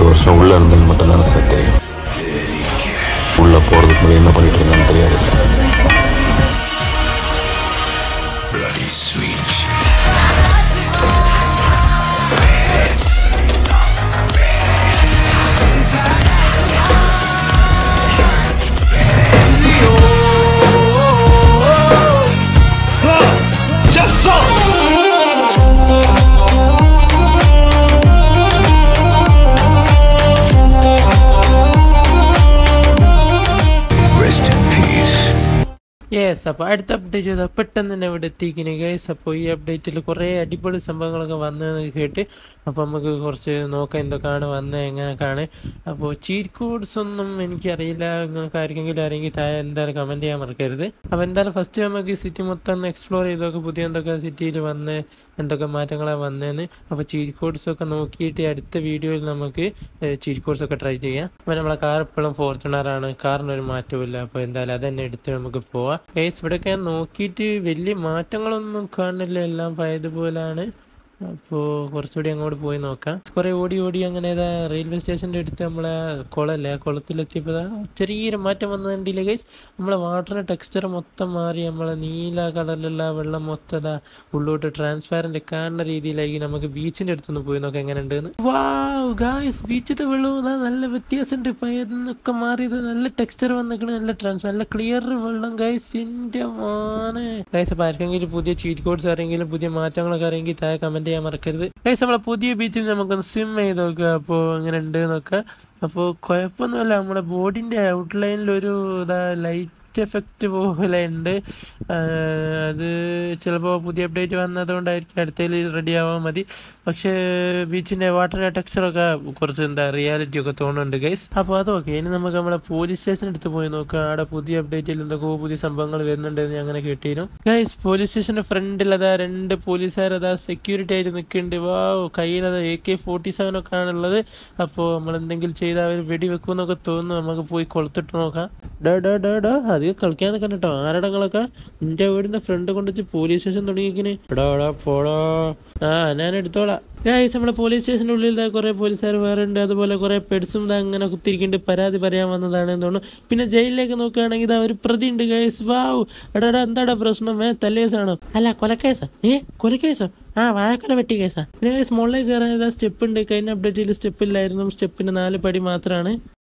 வருஷம் உள்ள இருந்தேன்னு மட்டும் தானே சார் தெரியும் உள்ள போறதுக்கு முன்னாடி என்ன பண்ணிட்டு இருந்தான்னு தெரியாதுல்ல Rest in peace. യെസ് അപ്പോൾ അടുത്ത അപ്ഡേറ്റ് ചെയ്താൽ പെട്ടെന്ന് തന്നെ ഇവിടെ എത്തിക്കുന്നു ഗൈസ് അപ്പോൾ ഈ അപ്ഡേറ്റിൽ കുറേ അടിപൊളി സംഭവങ്ങളൊക്കെ വന്നതെന്ന് കേട്ട് അപ്പോൾ നമുക്ക് കുറച്ച് നോക്കാം എന്തൊക്കെയാണ് വന്നത് എങ്ങനെയൊക്കെയാണ് അപ്പോൾ ചീറ്റ് കോഡ്സ് ഒന്നും എനിക്കറിയില്ല നിങ്ങൾക്ക് ആർക്കെങ്കിലും അറിയെങ്കിൽ താഴെ എന്തായാലും കമൻറ്റ് ചെയ്യാൻ മറക്കരുത് അപ്പോൾ എന്തായാലും ഫസ്റ്റ് നമുക്ക് സിറ്റി മൊത്തം ഒന്ന് എക്സ്പ്ലോർ ചെയ്തൊക്കെ പുതിയ എന്തൊക്കെ സിറ്റിയിൽ വന്ന് എന്തൊക്കെ മാറ്റങ്ങളാണ് വന്നതെന്ന് അപ്പോൾ ചീറ്റ് കോഡ്സ് ഒക്കെ നോക്കിയിട്ട് അടുത്ത വീഡിയോയിൽ നമുക്ക് ചീറ്റ് കോഡ്സ് ഒക്കെ ട്രൈ ചെയ്യാം അപ്പോൾ നമ്മളെ കാർ ഇപ്പോഴും ഫോർച്യൂണർ ആണ് കാറിനൊരു മാറ്റമില്ല അപ്പോൾ എന്തായാലും അതന്നെ എടുത്ത് നമുക്ക് പോവാം കേസ് ഇവിടെയൊക്കെ ഞാൻ നോക്കിയിട്ട് വലിയ മാറ്റങ്ങളൊന്നും കാണുന്നില്ല എല്ലാം പഴയതുപോലാണ് അപ്പോൾ കുറച്ചുകൂടി അങ്ങോട്ട് പോയി നോക്കാം കുറേ ഓടി ഓടി അങ്ങനെ ഇതാ റെയിൽവേ സ്റ്റേഷൻ്റെ അടുത്ത് നമ്മളെ കുളമല്ലേ ആ കുളത്തിലെത്തിയപ്പോൾ ഇതാ ചെറിയൊരു മാറ്റം വന്നതിൻ്റെ ഗൈസ് നമ്മളെ വാട്ടറിൻ്റെ ടെക്സ്ചർ മൊത്തം മാറി നമ്മളെ നീല കളറിലുള്ള ആ വെള്ളം മൊത്തം ഇതാ ഉള്ളോട്ട് ട്രാൻസ്പാരൻ്റ് കാണുന്ന രീതിയിലായി നമുക്ക് ബീച്ചിൻ്റെ അടുത്തൊന്ന് പോയി നോക്കാം എങ്ങനെ ഉണ്ടെന്ന് വാവ് ഗായ്സ് ബീച്ചിൻ്റെ വെള്ളവും ഇതാ നല്ല വ്യത്യാസമുണ്ട് പയതിന്നൊക്കെ മാറിയത് നല്ല ടെക്സ്ചർ വന്നിക്കണ് നല്ല ട്രാൻസ് നല്ല ക്ലിയർ വെള്ളം ഗൈസ് എൻ്റെ മോനെ ഗൈസ് അപ്പോൾ ആർക്കെങ്കിലും പുതിയ ചീറ്റ് കോഡ്സ് അറിയെങ്കിലും പുതിയ മാറ്റങ്ങളൊക്കെ അറിയെങ്കിൽ താഴെ കമൻറ്റ് ചെയ്യാൻ മറക്കരുത് ഗൈസ് നമ്മളെ പുതിയ ബീച്ചിൽ നമുക്കൊന്ന് സ്വിം ചെയ്ത് നോക്കുക അപ്പോൾ എങ്ങനെ ഉണ്ട് എന്നൊക്കെ അപ്പോൾ കുഴപ്പമൊന്നുമില്ല നമ്മുടെ ബോഡിൻ്റെ ഔട്ട്ലൈനിൽ ഒരു ഇതാ ലൈറ്റ് എഫക്റ്റ് പോലെ ഉണ്ട് അത് ചിലപ്പോൾ പുതിയ അപ്ഡേറ്റ് വന്നതുകൊണ്ടായിരിക്കും അടുത്തതിൽ റെഡി ആവാൻ മതി പക്ഷേ ബീച്ചിൻ്റെ വാട്ടർ ടെക്സ്ചറൊക്കെ കുറച്ച് എന്താ റിയാലിറ്റി ഒക്കെ തോന്നുന്നുണ്ട് ഗൈസ് അപ്പോൾ അതൊക്കെ ഇനി നമുക്ക് നമ്മളെ പോലീസ് സ്റ്റേഷൻ എടുത്ത് പോയി നോക്കാം അവിടെ പുതിയ അപ്ഡേറ്റിൽ എന്തൊക്കെയോ പുതിയ സംഭവങ്ങൾ വരുന്നുണ്ടെന്ന് ഞാൻ അങ്ങനെ കേട്ടിരുന്നു ഗൈസ് പോലീസ് സ്റ്റേഷൻ്റെ ഫ്രണ്ടിൽ അതാ രണ്ട് പോലീസുകാർ അതാ സെക്യൂരിറ്റി ആയിട്ട് നിൽക്കുന്നുണ്ട് വാ കയ്യിൽ അതാ എ കെ ഫോർട്ടി സെവൻ ഒക്കെ ആണുള്ളത് അപ്പോൾ നമ്മൾ എന്തെങ്കിലും ചെയ്താൽ അവർ വെടി വെക്കുമെന്നൊക്കെ തോന്നുന്നു നമുക്ക് പോയി കൊളുത്തിട്ട് നോക്കാം ഡോ ഡോ ഡോ ഡോ അധികം കളിക്കാൻ നിൽക്കണം കേട്ടോ ആരടങ്ങളൊക്കെ എൻ്റെ വീടിൻ്റെ ഫ്രണ്ട് കൊണ്ടുവച്ച് പോലീസ് സ്റ്റേഷൻ തുടങ്ങിയിരിക്കണേ എടാ എടാ പോടാ ആ ഞാൻ എടുത്തോളാം ഗായ്സ് നമ്മളെ പോലീസ് സ്റ്റേഷൻ്റെ ഉള്ളിൽ ഇതാ കുറേ പോലീസുകാർ വേറെ ഉണ്ട് അതുപോലെ കുറേ പെഡ്സും ഇതാ അങ്ങനെ കുത്തിരിക്കുന്നുണ്ട് പരാതി പറയാൻ വന്നതാണ് എന്ന് തോന്നുന്നു പിന്നെ ജയിലിലേക്ക് നോക്കുകയാണെങ്കിൽ ഇതാ ഒരു പ്രതി ഉണ്ട് ഗൈസ് വാവ് എടാ എടാ എന്താടാ പ്രശ്നം ഏ തല്ലേസാണോ അല്ല കൊലക്കേസാ ഏ കൊലക്കേസോ ആ വാഴക്കൊല പറ്റി കേസാ പിന്നെ ഗൈസ് മുകളിലേക്ക് കയറാൻ ഇതാ സ്റ്റെപ്പ് ഉണ്ട് കഴിഞ്ഞ അപ്ഡേറ്റിൽ സ്റ്റെപ്പ് ഇല്ലായിരുന്നു സ്റ്റെപ്പിന് നാല് പടി മാത്രമാണ്